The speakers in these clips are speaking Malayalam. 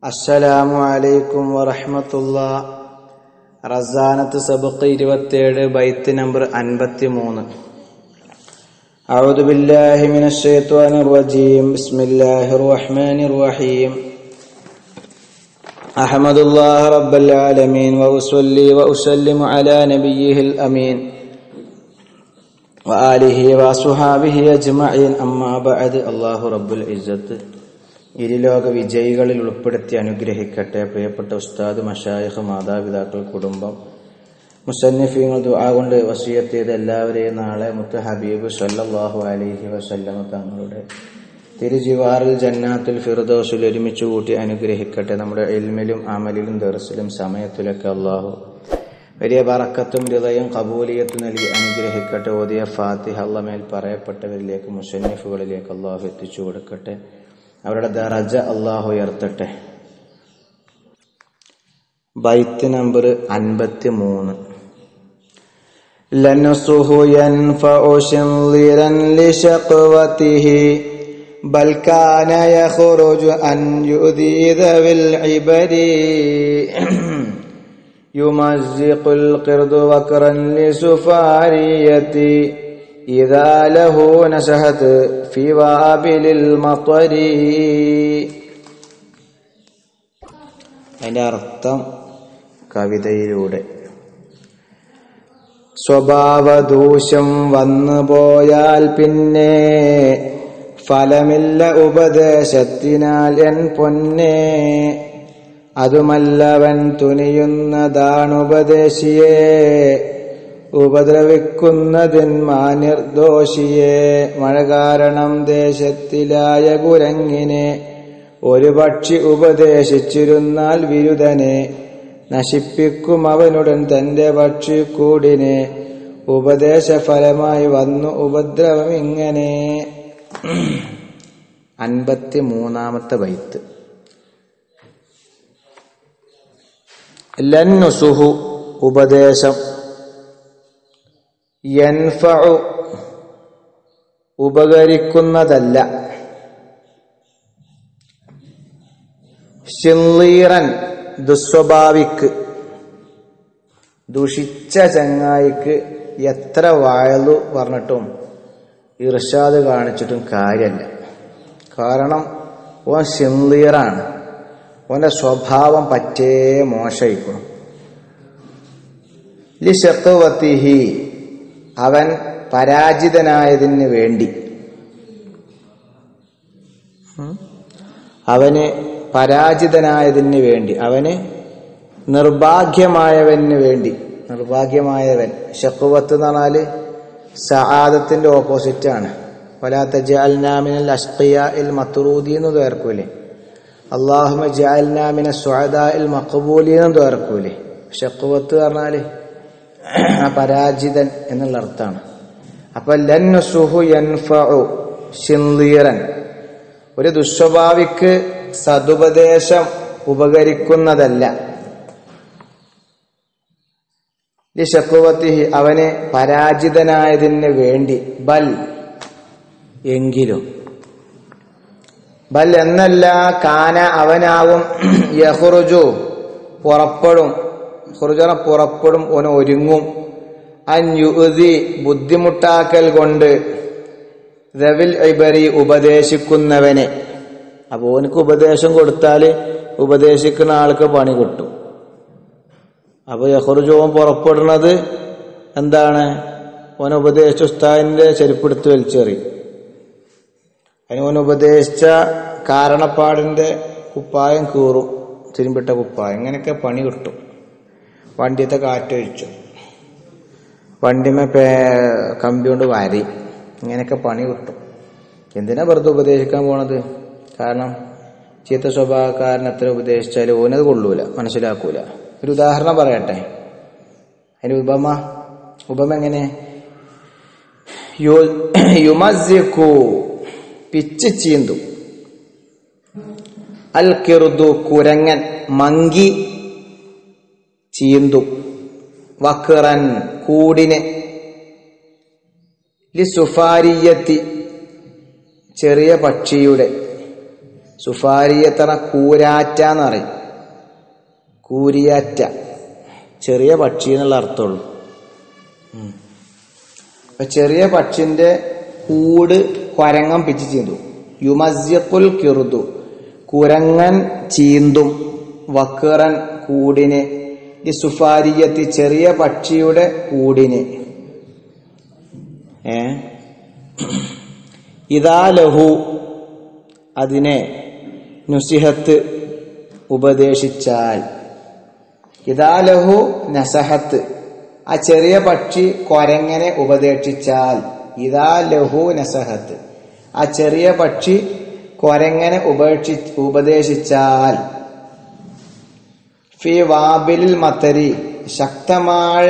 അസ്സലാമു അലൈക്കും വറഹ്മത്തുള്ള റസാനത്ത് സബക്ക് ഇരുപത്തേഴ് ബൈത്ത് നമ്പർ അൻപത്തി മൂന്ന് أعوذ بالله من الشيطان الرجيم بسم الله الرحمن الرحيم أحمد الله رب العالمين وأصلي وأسلم على نبيه الأمين وآله وصحابه أجمعين أما بعد الله رب العزة ഇരുലോക വിജയികളിൽ ഉൾപ്പെടുത്തി അനുഗ്രഹിക്കട്ടെ പ്രിയപ്പെട്ട ഉസ്താദ് മഷായഹ് മാതാപിതാക്കൾ കുടുംബം മുസന്നിഫീങ്ങൾ ദുആ കൊണ്ട് വസിയത്ത് ചെയ്ത എല്ലാവരെയും നാളെ മുത്ത ഹബീബ് സല്ലല്ലാഹു അലൈഹി വസല്ലമ തങ്ങളുടെ തിരുജിവാറിൽ ജന്നാത്തുൽ ഫിർദോസിൽ ഒരുമിച്ച് കൂട്ടി അനുഗ്രഹിക്കട്ടെ നമ്മുടെ ഇൽമിലും അമലിലും ദർസിലും സമയത്തിലൊക്കെ അള്ളാഹു വലിയ ബറക്കത്തും ഹൃദയം കബൂലിയത്തും നൽകി അനുഗ്രഹിക്കട്ടെ ഓതിയ ഫാത്തിഹ അള്ളമേൽ പറയപ്പെട്ടവരിലേക്ക് മുസന്നിഫുകളിലേക്ക് അള്ളാഹു എത്തിച്ചു കൊടുക്കട്ടെ അവരുടെ ദറജ അള്ളാഹു ഉയർത്തട്ടെ ബൈത്ത് നമ്പർ അൻപത്തി മൂന്ന് لنصه ينفع شنظرا لشقوته بل كان يخرج أن يؤذي ذوي العبر يمزق القرد وكرا لسفاريتي إذا له نشهت في وابل المطر അതിന്റെ അർത്ഥം കവിതയിലൂടെ സ്വഭാവദൂഷ്യം വന്നു പോയാൽ പിന്നെ ഫലമില്ല ഉപദേശത്തിനാൽ എൻ പൊന്നെ അതുമല്ലവൻ തുനിയുന്നതാണുപദേശിയെ ഉപദ്രവിക്കുന്നതിൻ മാനിർദോഷിയെ മഴ കാരണം ദേശത്തിലായ കുരങ്ങിനെ ഒരു പക്ഷി ഉപദേശിച്ചിരുന്നാൽ വിരുദനെ നശിപ്പിക്കും അവനുടൻ തന്റെ പക്ഷിക്കൂടിനെ ഉപദേശഫലമായി വന്നു ഉപദ്രവം ഇങ്ങനെ അൻപത്തി മൂന്നാമത്തെ ബൈത്ത് ലന്നുസുഹു ഉപദേശം യൻഫഉ ഉപകരിക്കുന്നതല്ല ഷില്ലീറൻ ദുസ്വഭാവിക്ക് ദുഷിച്ച ചങ്ങായിക്ക് എത്ര വായലു പറഞ്ഞിട്ടും ഇർഷാദ് കാണിച്ചിട്ടും കാര്യമല്ല കാരണം ഓൻ ഷിംലീറാണ് ഓന്റെ സ്വഭാവം പറ്റേ മോശയിക്കണം ലിഷത്വത്തിഹി അവൻ പരാജിതനായതിന് വേണ്ടി അവന് പരാജിതനായതിന് വേണ്ടി അവന് നിർഭാഗ്യമായവന് വേണ്ടി നിർഭാഗ്യമായവൻ ഷക്കുവത്ത് എന്ന് പറഞ്ഞാല് സഹാദത്തിന്റെ ഓപ്പോസിറ്റ് ആണ് വലാത്ത ജാൽനാമിനൽ അഷ്കിയ ഇൽ മത്തുറൂദി എന്ന് തോർക്കൂലേ അള്ളാഹുമ ജാൽനാമിന സ്വാദ ഇൽ മക്കബൂലി എന്ന് തോർക്കൂലേ ഷക്കുവത്ത് പറഞ്ഞാല് പരാജിതൻ എന്നുള്ള അർത്ഥമാണ് അപ്പൊ ലന്നുസുഹു യൻഫഉ ഷിൻലീറൻ ഒരു ദുസ്വഭാവിക്ക് സതുപദേശം ഉപകരിക്കുന്നതല്ല ലിഷക്കുവത്തിഹി അവന് പരാജിതനായതിന് വേണ്ടി ബൽ എങ്കിലും ബൽ എന്നല്ല കാന അവനാവും യഹുറുജു പുറപ്പെടും ഹുറുജന പുറപ്പെടും ഓന് ഒരുങ്ങും അൻയുതി ബുദ്ധിമുട്ടാക്കൽ കൊണ്ട് റവിൽ ഇബരി ഉപദേശിക്കുന്നവനെ അപ്പൊ ഓനക്ക് ഉപദേശം കൊടുത്താല് ഉപദേശിക്കുന്ന ആൾക്ക് പണി കിട്ടും അപ്പൊ യഹുറുജോൻ പുറപ്പെടുന്നത് എന്താണ് ഓൻ ഉപദേശിച്ച ഉസ്താദിന്റെ ചെരുപ്പെടുത്ത് വലിച്ചെറി അതിന് ഓൻ ഉപദേശിച്ച കാരണപ്പാടിന്റെ കുപ്പായം കീറും തിരുമ്പിട്ട കുപ്പായം ഇങ്ങനെയൊക്കെ പണി കിട്ടും വണ്ടിയത്തെ കാറ്റൊഴിച്ചു വണ്ടിമേ പേ കമ്പി കൊണ്ട് വാരി ഇങ്ങനെയൊക്കെ പണി കിട്ടും എന്തിനാ വെറുതെ ഉപദേശിക്കാൻ പോണത് കാരണം ചീത്ത സ്വഭാവക്കാരൻ എത്ര ഉപദേശിച്ചാലും ഓനത് കൊള്ളൂല മനസ്സിലാക്കൂല ഒരു ഉദാഹരണം പറയട്ടെ അതിന് ഉപമ ഉപമ എങ്ങനെ യുമസിക്കു പിച്ച് ചീന്തു അൽ കിറുദു കുരങ്ങൻ മങ്കി ചീന്തു വക്കറൻ കൂടിനെ ലി സുഫാരിയത്തി ചെറിയ പക്ഷിയുടെ സുഫാരിയത്തറ കൂരാറ്റ എന്ന് പറയും കൂരിയാറ്റ ചെറിയ പക്ഷി എന്നുള്ള അർത്ഥമുള്ളൂ ഉം. അപ്പൊ ചെറിയ പക്ഷിന്റെ കൂട് കൊരങ്ങൻ പിച്ച് ചീന്തു യുമസ്യക്കുൽ കിറുതു കുരങ്ങൻ ചീന്തും വക്കറൻ കൂടിന് ഈ സുഫാരിയത്തി ചെറിയ പക്ഷിയുടെ കൂടിന് ഏ ഇതാ ലഹു അതിനെ നുസിഹത്ത് ഉപദേശിച്ചാൽ ഇതാ ലഹു നസഹത്ത് ആ ചെറിയ പക്ഷി കൊരങ്ങനെ ഉപദേശിച്ചാൽ ഇതാ ലഹു നസഹത്ത് ആ ചെറിയ പക്ഷി കൊരങ്ങനെ ഉപേക്ഷി ഉപദേശിച്ചാൽ ഫി വാബിലിൽ മത്തരി ശക്തമായ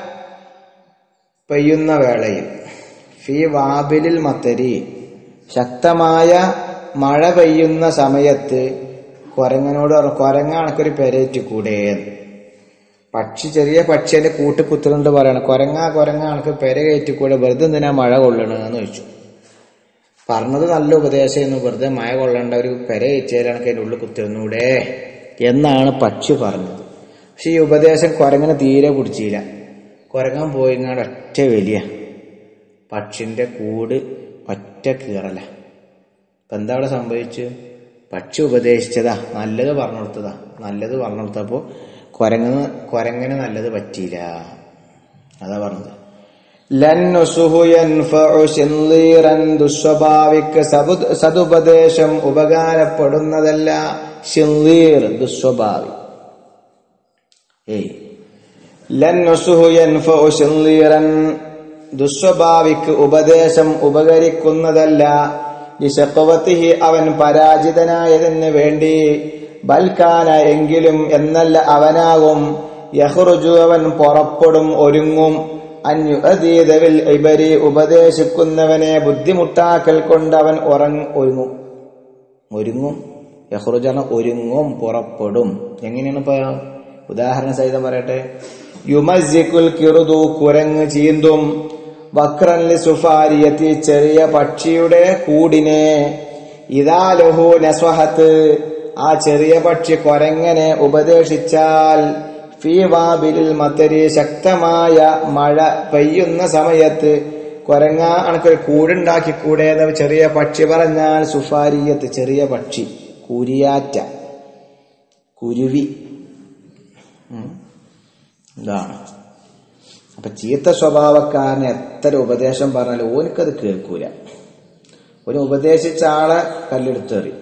പെയ്യുന്ന വേളയിൽ ഫി വാബിലിൽ മത്തരി ശക്തമായ മഴ പെയ്യുന്ന സമയത്ത് കൊരങ്ങനോട് പറഞ്ഞു, കൊരങ്ങ അണക്കൊരു പെരേറ്റ് കൂടെ പക്ഷി ചെറിയ പക്ഷി എന്റെ കൂട്ട് കുത്തുന്നുണ്ട് പറയണം കൊരങ്ങ കൊരങ്ങ അണക്ക് പെര കയറ്റിക്കൂടെ വെറുതെ എന്തിനാ മഴ കൊള്ളണെന്ന് ചോദിച്ചു പറഞ്ഞത് നല്ല ഉപദേശമായിരുന്നു വെറുതെ മഴ കൊള്ളേണ്ട ഒരു പെര കയറ്റിയാലാണ് അതിൻ്റെ ഉള്ളിൽ കുത്തിരുന്നൂടെ എന്നാണ് പക്ഷി പറഞ്ഞത് പക്ഷെ ഈ ഉപദേശം കുരങ്ങനെ തീരെ പിടിച്ചില്ല കുരങ്ങൻ പോയിങ്ങാട് ഒറ്റ വലിയ പക്ഷിന്റെ കൂട് ഒറ്റ കീറല ഇപ്പൊ എന്താ അവിടെ സംഭവിച്ചു പക്ഷി ഉപദേശിച്ചതാ നല്ലത് പറഞ്ഞു കൊടുത്തതാ നല്ലത് പറഞ്ഞു കൊടുത്തപ്പോ കുരങ്ങന് കുരങ്ങനെ നല്ലത് പറ്റിയില്ല അതാ പറഞ്ഞത് ലന്നുസുഹു യൻഫഉ ശിൻലീറൻ ദുസ്വഭാവിക്ക് സബു- സതുപദേശം ഉപകാരപ്പെടുന്നതല്ല ഷിൻലീർ ദുസ്വഭാവി ഏയ് ലന്നുസുഹു യൻഫഉ ശിൻലീറൻ ദുസ്വഭാവിക്ക് ഉപദേശം ഉപകരിക്കുന്നതല്ല ലിശഖവത്തിഹി അവൻ പരാജിതനായതിന് വേണ്ടി ബൽക്കാന എങ്കിലും എന്നല്ല അവനാകും യഹ്റുജു അവൻ പുറപ്പെടും ഒരുങ്ങും അന്യുഅതീതവിൽ ഇബരി ഉപദേശിക്കുന്നവനെ ബുദ്ധിമുട്ടാക്കൽ കൊണ്ട് അവൻ ഉറങ്ങ ഒരുങ്ങും ഒരുങ്ങും യഹ്റുജാണ് ഒരുങ്ങും പുറപ്പെടും എങ്ങനെയാണ് ഇപ്പൊ ഉദാഹരണ സഹിതം പറയട്ടെ യുമസിക്കുൽ കിറുതു കുരങ്ങ് ചീന്തും വക്രൻലി സുഫാരിയത്തി ചെറിയ പക്ഷിയുടെ കൂടിനെ ഇതാ ലഹു നസ്വഹത്ത് ആ ചെറിയ പക്ഷി കൊരങ്ങനെ ഉപദേശിച്ചാൽ ഫീ വാബിലിൽ മത്തരി ശക്തമായ മഴ പെയ്യുന്ന സമയത്ത് കൊരങ്ങ അണക്കൊരു കൂടുണ്ടാക്കി കൂടെ എന്ന് ചെറിയ പക്ഷി പറഞ്ഞാൽ സുഫാരിയത്ത് ചെറിയ പക്ഷി കുരിയാറ്റ കുരുവി ഉം. ഇതാണ് അപ്പൊ ചീത്ത സ്വഭാവക്കാരന് എത്ര ഉപദേശം പറഞ്ഞാലും ഓനിക്കത് കേൾക്കൂല ഒരു ഉപദേശിച്ച ആളെ കല്ലെടുത്തെറി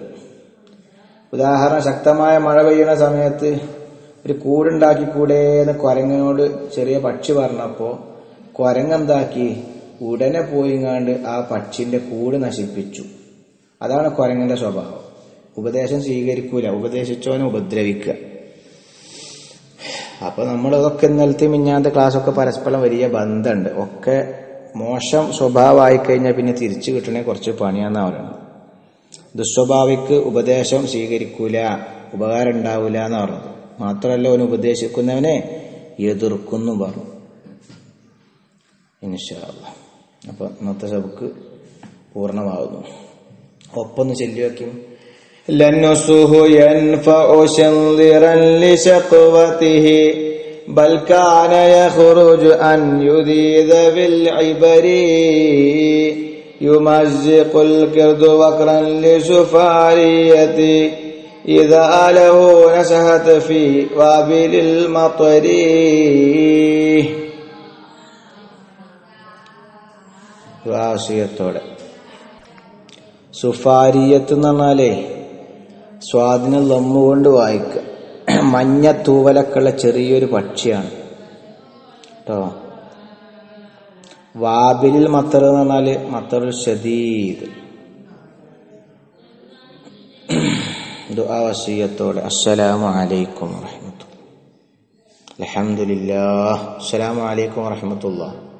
ഉദാഹരണം ശക്തമായ മഴ പെയ്യുന്ന സമയത്ത് ഒരു കൂടുണ്ടാക്കി കൂടേന്ന് കൊരങ്ങനോട് ചെറിയ പക്ഷി പറഞ്ഞപ്പോ കൊരങ്ങെന്താക്കി ഉടനെ പോയിങ്ങാണ്ട് ആ പക്ഷിന്റെ കൂട് നശിപ്പിച്ചു അതാണ് കൊരങ്ങന്റെ സ്വഭാവം ഉപദേശം സ്വീകരിക്കൂല ഉപദേശിച്ചവനെ ഉപദ്രവിക്കുക അപ്പൊ നമ്മൾ ഇതൊക്കെ ഇന്നലത്തെ മിഞ്ഞാത്ത ക്ലാസ്സൊക്കെ പരസ്പരം വലിയ ബന്ധമുണ്ട് ഒക്കെ മോശം സ്വഭാവമായി കഴിഞ്ഞാൽ പിന്നെ തിരിച്ചു കിട്ടണേ കുറച്ച് പണിയാന്നാ പറയുന്നത് ദുസ്വഭാവിക്ക് ഉപദേശം സ്വീകരിക്കൂല ഉപകാരം ഉണ്ടാവില്ല എന്ന് പറഞ്ഞത് മാത്രമല്ല അവന് ഉപദേശിക്കുന്നവനെ എതിർക്കുന്നു പറഞ്ഞു ഇൻഷാല്ല അപ്പൊ ഇന്നത്തെ സബക്ക് പൂർണ്ണമാകുന്നു ഒപ്പൊന്ന് ചൊല്ലി വയ്ക്കും لنصه ينفع شنظرا لشقوته بل كان يخرج أن يذيذ بالعبر يمزق الكرد وكرا لسفاريته إذا له نسهت في وابل المطر വാസിയത്തോടെ സുഫാരിയത്ത് എന്ന് പറഞ്ഞാലേ സ്വാദിന ലമ്മു കൊണ്ട് വായിക്കുക മഞ്ഞ തൂവലക്കുള്ള ചെറിയൊരു പക്ഷിയാണ് കേട്ടോ വാബിലിൽ മത്തർ എന്ന് പറഞ്ഞാല് മത്തർ ഷദീദ് ദുആ വസിയത്തോടെ അസ്സലാമു അലൈക്കും വറഹ്മത്തുള്ളാഹി അൽഹംദുലില്ലാഹ് അസ്സലാമു അലൈക്കും വറഹ്മത്തുള്ളാഹി